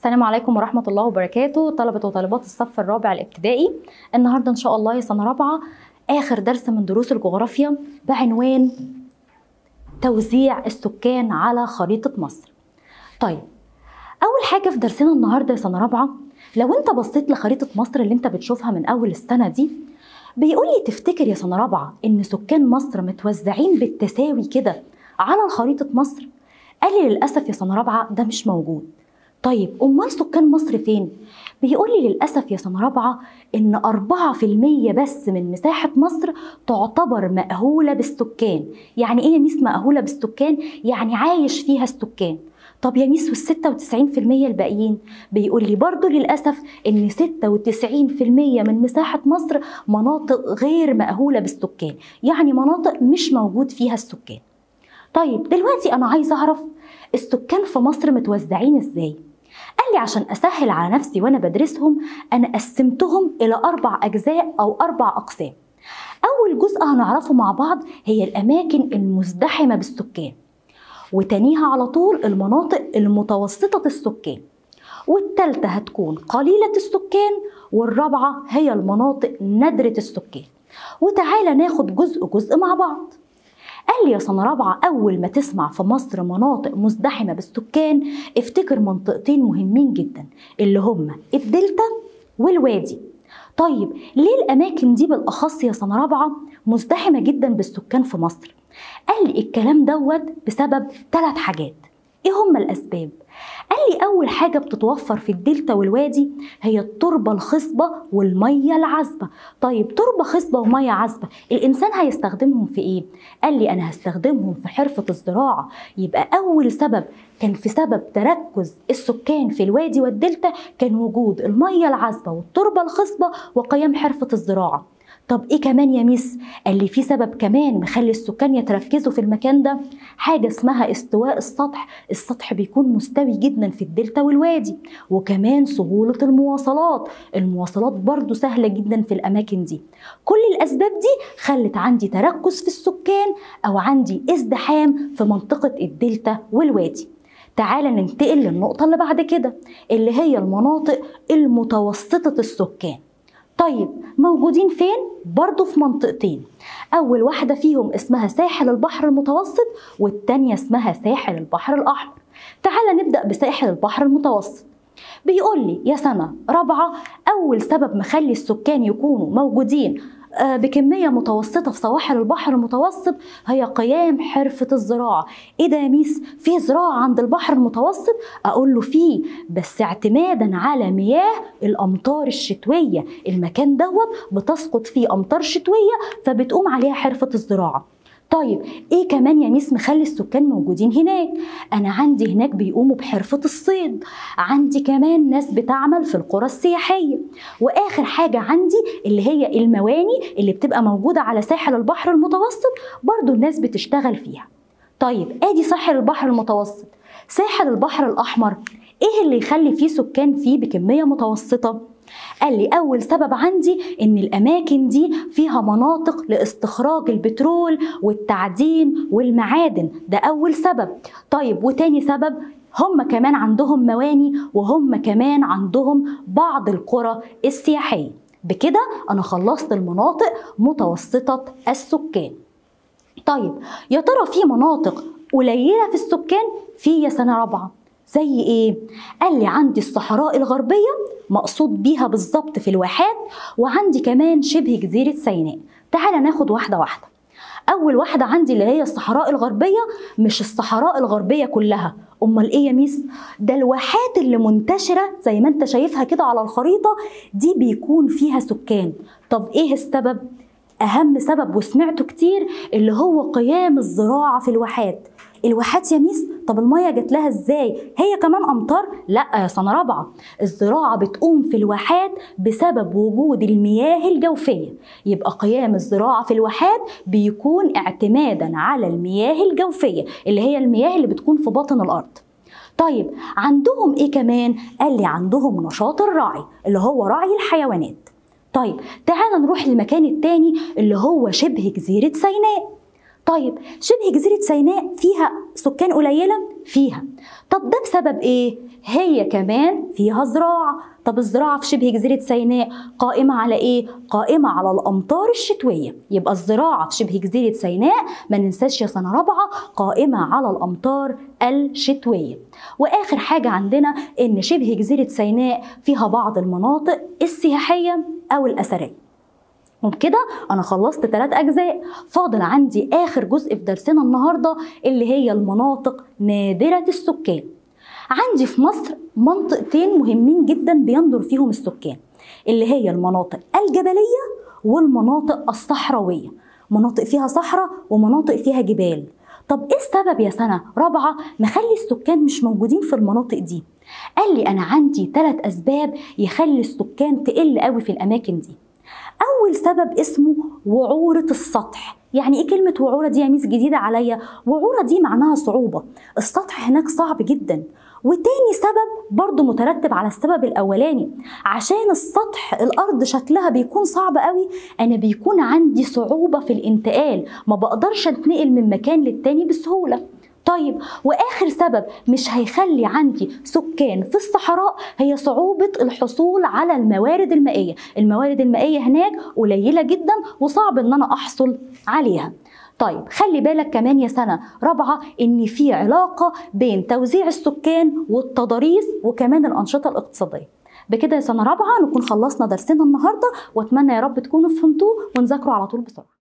السلام عليكم ورحمة الله وبركاته طلبة وطالبات الصف الرابع الابتدائي النهاردة إن شاء الله يا سنة رابعة آخر درس من دروس الجغرافيا بعنوان توزيع السكان على خريطة مصر طيب أول حاجة في درسنا النهاردة يا سنة رابعة لو أنت بصيت لخريطة مصر اللي أنت بتشوفها من أول السنة دي بيقول لي تفتكر يا سنة رابعة إن سكان مصر متوزعين بالتساوي كده على خريطة مصر؟ قال لي للأسف يا سنة رابعة ده مش موجود طيب أمال سكان مصر فين؟ بيقول لي للأسف يا سنة رابعة إن 4% بس من مساحة مصر تعتبر مأهولة بالسكان يعني إيه يا ميس مأهولة بالسكان؟ يعني عايش فيها السكان طب يا ميس وال 96% الباقيين بيقول لي برضو للأسف إن 96% من مساحة مصر مناطق غير مأهولة بالسكان يعني مناطق مش موجود فيها السكان طيب دلوقتي أنا عايزة أعرف السكان في مصر متوزعين إزاي؟ قال لي عشان أسهل على نفسي وأنا بدرسهم أنا قسمتهم إلى أربع أجزاء أو أربع أقسام أول جزء هنعرفه مع بعض هي الأماكن المزدحمة بالسكان وتانيها على طول المناطق المتوسطة السكان والتالتة هتكون قليلة السكان والرابعة هي المناطق نادرة السكان وتعالى ناخد جزء جزء مع بعض قال لي يا سنة رابعة أول ما تسمع في مصر مناطق مزدحمة بالسكان افتكر منطقتين مهمين جدا اللي هما الدلتا والوادي طيب ليه الأماكن دي بالأخص يا سنة رابعة مزدحمة جدا بالسكان في مصر؟ قال لي الكلام دوت بسبب ثلاث حاجات ايه هما الأسباب؟ قال لي أول حاجة بتتوفر في الدلتا والوادي هي التربة الخصبة والمية العذبة طيب تربة خصبة ومية عذبة الإنسان هيستخدمهم في إيه؟ قال لي أنا هستخدمهم في حرفة الزراعة يبقى أول سبب كان في سبب تركز السكان في الوادي والدلتا كان وجود المية العذبة والتربة الخصبة وقيام حرفة الزراعة طب ايه كمان يا ميس قال لي في سبب كمان مخلي السكان يتركزوا في المكان ده حاجه اسمها استواء السطح السطح بيكون مستوي جدا في الدلتا والوادي وكمان سهوله المواصلات المواصلات برضو سهله جدا في الاماكن دي كل الاسباب دي خلت عندي تركز في السكان او عندي ازدحام في منطقه الدلتا والوادي تعال ننتقل للنقطة اللي بعد كده اللي هي المناطق المتوسطة السكان طيب موجودين فين؟ برضو في منطقتين أول واحدة فيهم اسمها ساحل البحر المتوسط والتانية اسمها ساحل البحر الأحمر تعال نبدأ بساحل البحر المتوسط بيقول لي يا سنة رابعة أول سبب مخلي السكان يكونوا موجودين بكميه متوسطه في سواحل البحر المتوسط هي قيام حرفه الزراعه ايه ده يا ميس في زراعه عند البحر المتوسط اقول له فيه بس اعتمادا على مياه الامطار الشتويه المكان دوت بتسقط فيه امطار شتويه فبتقوم عليها حرفه الزراعه طيب ايه كمان يا ميس مخلي السكان موجودين هناك انا عندي هناك بيقوموا بحرفة الصيد عندي كمان ناس بتعمل في القرى السياحية واخر حاجة عندي اللي هي المواني اللي بتبقى موجودة على ساحل البحر المتوسط برضو الناس بتشتغل فيها طيب ادي ساحل البحر المتوسط ساحل البحر الاحمر ايه اللي يخلي فيه سكان فيه بكمية متوسطة قال لي أول سبب عندي إن الأماكن دي فيها مناطق لاستخراج البترول والتعدين والمعادن ده أول سبب طيب وتاني سبب هم كمان عندهم مواني وهم كمان عندهم بعض القرى السياحية بكده أنا خلصت المناطق متوسطة السكان طيب يا ترى في مناطق قليلة في السكان في يا سنة رابعة زي ايه؟ قال لي عندي الصحراء الغربية مقصود بيها بالظبط في الواحات وعندي كمان شبه جزيرة سيناء تعال ناخد واحدة واحدة أول واحدة عندي اللي هي الصحراء الغربية مش الصحراء الغربية كلها أمال إيه يا ميس؟ ده الواحات اللي منتشرة زي ما أنت شايفها كده على الخريطة دي بيكون فيها سكان طب إيه السبب؟ أهم سبب وسمعته كتير اللي هو قيام الزراعة في الواحات الواحات يا ميس طب الميه جت لها ازاي هي كمان امطار لا يا سنه رابعه الزراعه بتقوم في الواحات بسبب وجود المياه الجوفيه يبقى قيام الزراعه في الواحات بيكون اعتمادا على المياه الجوفيه اللي هي المياه اللي بتكون في باطن الارض طيب عندهم ايه كمان قال لي عندهم نشاط الرعي اللي هو رعي الحيوانات طيب تعال نروح للمكان التاني اللي هو شبه جزيره سيناء طيب شبه جزيرة سيناء فيها سكان قليلة؟ فيها طب ده بسبب ايه؟ هي كمان فيها زراعة طب الزراعة في شبه جزيرة سيناء قائمة على ايه؟ قائمة على الأمطار الشتوية يبقى الزراعة في شبه جزيرة سيناء ما ننساش يا سنة رابعة قائمة على الأمطار الشتوية وآخر حاجة عندنا إن شبه جزيرة سيناء فيها بعض المناطق السياحية أو الأثرية وبكده انا خلصت ثلاث اجزاء فاضل عندي اخر جزء في درسنا النهارده اللي هي المناطق نادره السكان عندي في مصر منطقتين مهمين جدا بيندر فيهم السكان اللي هي المناطق الجبليه والمناطق الصحراويه مناطق فيها صحراء ومناطق فيها جبال طب ايه السبب يا سنه رابعه مخلي السكان مش موجودين في المناطق دي قال لي انا عندي ثلاث اسباب يخلي السكان تقل قوي في الاماكن دي أول سبب اسمه وعورة السطح يعني ايه كلمة وعورة دي يا ميس جديدة عليا؟ وعورة دي معناها صعوبة، السطح هناك صعب جدا، وتاني سبب برضه مترتب على السبب الأولاني عشان السطح الأرض شكلها بيكون صعب قوي أنا بيكون عندي صعوبة في الانتقال ما بقدرش أتنقل من مكان للتاني بسهولة طيب واخر سبب مش هيخلي عندي سكان في الصحراء هي صعوبه الحصول على الموارد المائيه الموارد المائيه هناك قليله جدا وصعب ان انا احصل عليها طيب خلي بالك كمان يا سنة رابعة إن في علاقة بين توزيع السكان والتضاريس وكمان الأنشطة الاقتصادية بكده يا سنة رابعة نكون خلصنا درسنا النهاردة وأتمنى يا رب تكونوا فهمتوه ونذاكروا على طول بسرعة